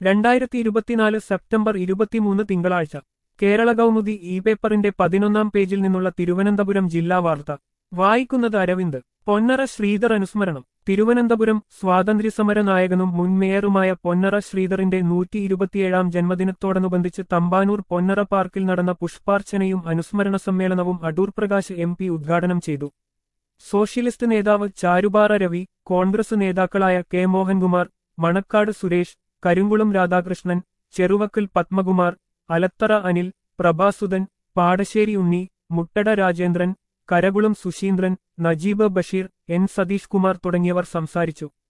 രണ്ടായിരത്തി ഇരുപത്തിനാല് സെപ്റ്റംബർ ഇരുപത്തിമൂന്ന് തിങ്കളാഴ്ച കേരള കൗമുദി ഇ പേപ്പറിന്റെ പതിനൊന്നാം പേജിൽ നിന്നുള്ള തിരുവനന്തപുരം ജില്ലാ വാർത്ത വായിക്കുന്നത് അരവിന്ദ് പൊന്നറ ശ്രീധർ അനുസ്മരണം തിരുവനന്തപുരം സ്വാതന്ത്ര്യസമര നായകനും മുൻ മേയറുമായ പൊന്നറ ശ്രീധറിന്റെ നൂറ്റി ഇരുപത്തിയേഴാം ജന്മദിനത്തോടനുബന്ധിച്ച് തമ്പാനൂർ പൊന്നറ പാർക്കിൽ നടന്ന പുഷ്പാർച്ചനയും അനുസ്മരണ സമ്മേളനവും അടൂർ പ്രകാശ് എം പി ഉദ്ഘാടനം ചെയ്തു സോഷ്യലിസ്റ്റ് നേതാവ് ചാരുപാറ രവി കോൺഗ്രസ് നേതാക്കളായ കെ മോഹൻകുമാർ മണക്കാട് സുരേഷ് കരിങ്കുളം രാധാകൃഷ്ണൻ ചെറുവക്കൽ പത്മകുമാർ അലത്തറ അനിൽ പ്രഭാസുധൻ പാടശ്ശേരി ഉണ്ണി മുട്ടട രാജേന്ദ്രൻ കരകുളം സുശീന്ദ്രൻ നജീബ് ബഷീർ എൻ സതീഷ് കുമാർ തുടങ്ങിയവർ സംസാരിച്ചു